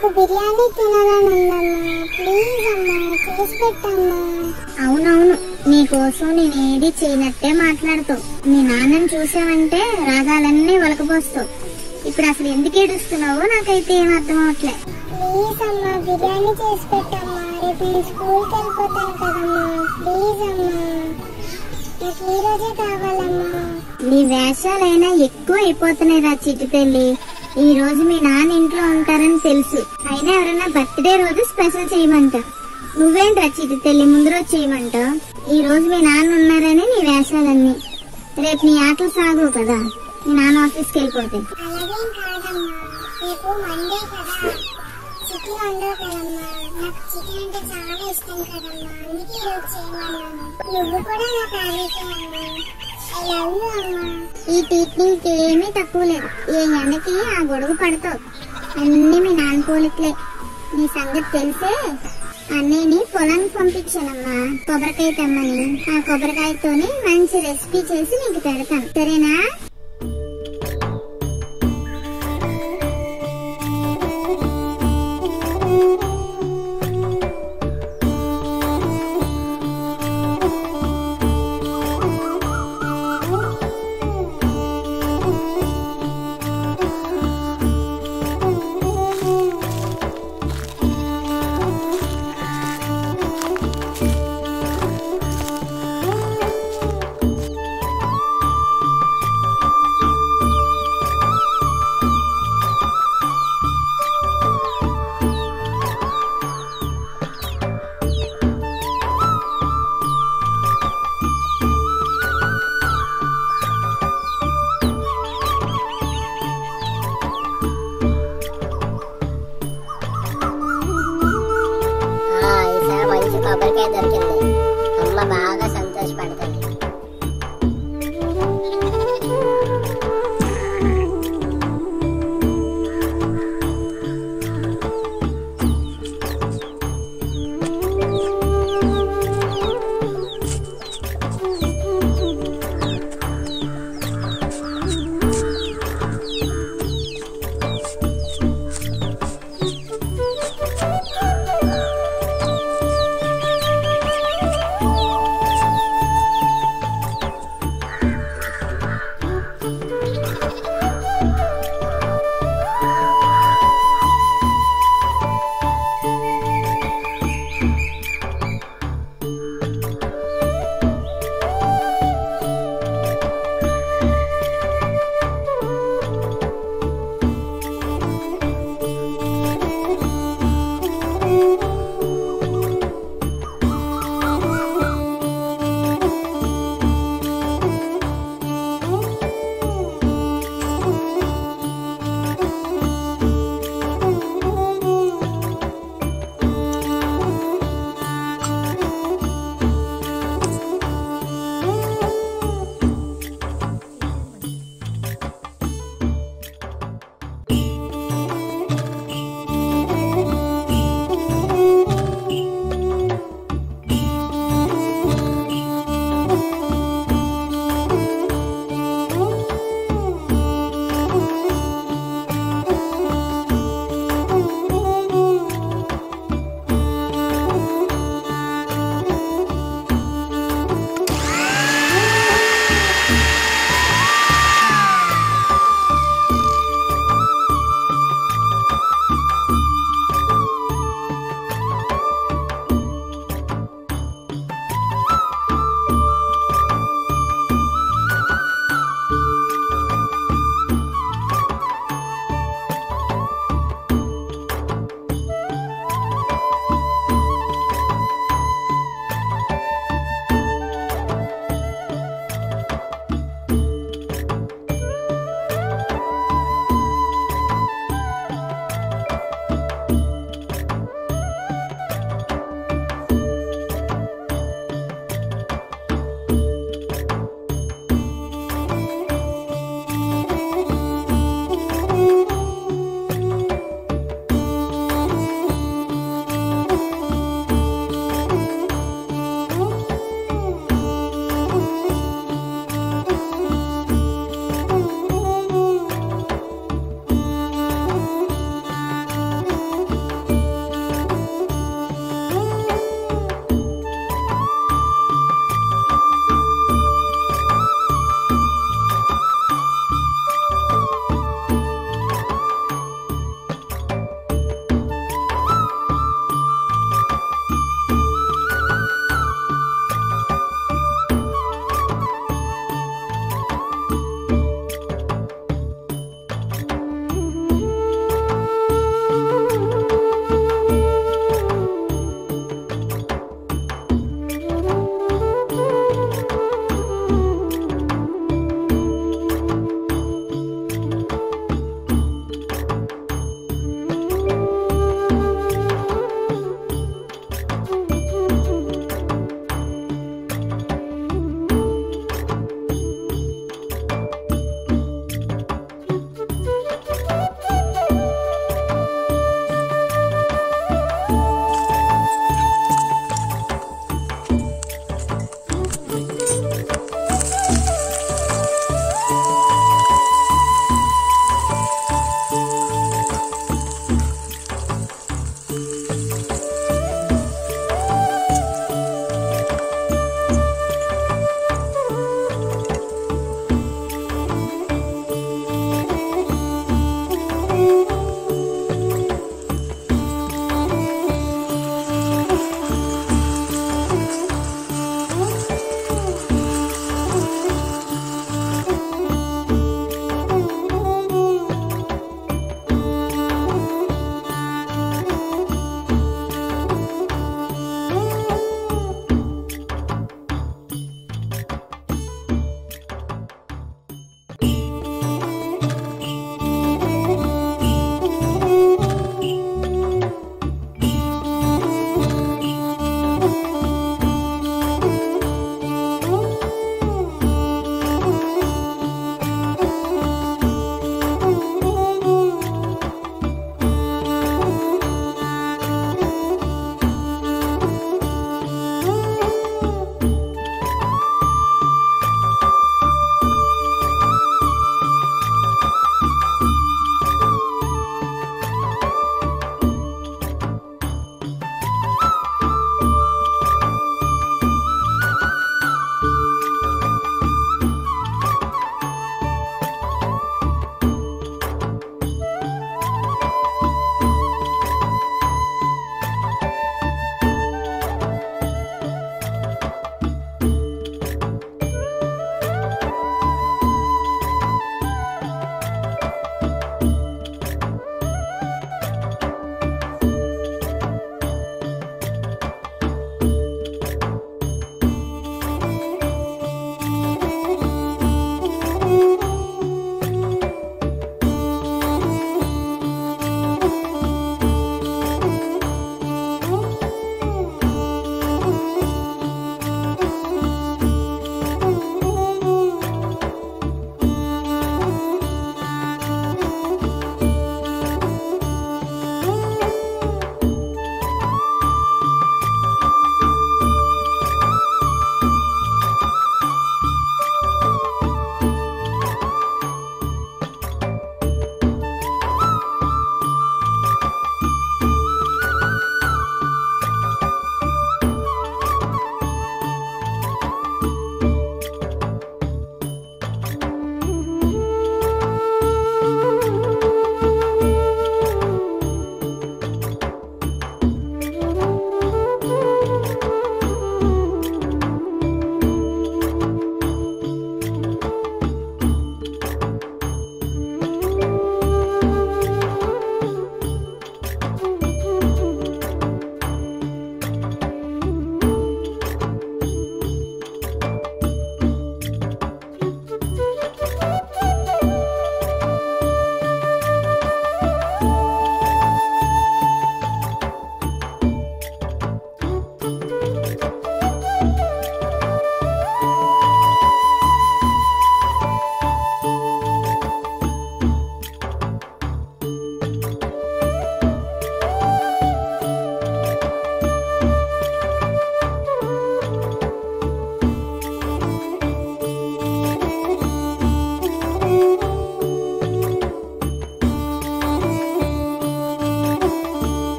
నాకు బిర్యానీ తినాలని ఉందమ్మా ప్లీజ్ అమ్మా చేసి పెట్టమ్మా అవునవును నీకోసం నేను ఏది చేయనట్టే మాట్లాడుతావు మీ నాన్నని చూసావంటే రాగాలన్నీ ఒలకపోస్తావు ఇప్పుడు అసలు ఎందుకు ఏడుస్తున్నావో నాకైతే ఏం అర్థం అవట్లే ప్లీజ్ అమ్మా బిర్యానీ చేసి పెట్టమ్మా రేపు నేను స్కూల్కి వెళ్ళిపోతాను కదమ్మా ప్లీజ్ అమ్మా నాకు ఈ రోజే కావాలమ్మా నీ వేషాలైనా ఎక్కువ అయిపోతున్నాయి రా చిట్టి తల్లి ఈ రోజు మీ నాన్న ఇంట్లో ఉంటారని తెలుసు అయినా ఎవరైనా బర్త్డే రోజు స్పెషల్ చేయమంటావు నువ్వేంట్రా చిట్టి తల్లి ముందు రోజు చేయమంటావు ఈ రోజు మీ నాన్న ఉన్నారని నీ వేషాలన్నీ రేపు నీ ఆటలు సాగు కదా మీ నాన్న ఆఫీస్కి వెళ్ళిపోతే అలాగేం కాదమ్మా రేపు మండే కదా చికెన్ వండవు కదమ్మా నాకు చికెన్ అంటే చాలా ఇష్టం కదమ్మా అందుకే ఈరోజు చేయమన్నాను నువ్వు కూడా నా ఫేవరెట్ అమ్మా ఐ లవ్ యూ అమ్మా ఈ టీచింగ్ ఏమీ తక్కువ లేదు ఏ ఎండకి ఆ గొడుగు పడతావు అన్ని మీ నాన్న పోలికలే నీ సంగతి తెలిసే అన్నయ్యని పొలానికి పంపించానమ్మా కొబ్బరికాయ తెమ్మని ఆ కొబ్బరికాయతోని మంచి రెసిపీ చేసి నీకు పెడతాను సరేనా ఆ, ఈసారి మంచి కొబ్బరికాయ దొరికింది అమ్మ బాగా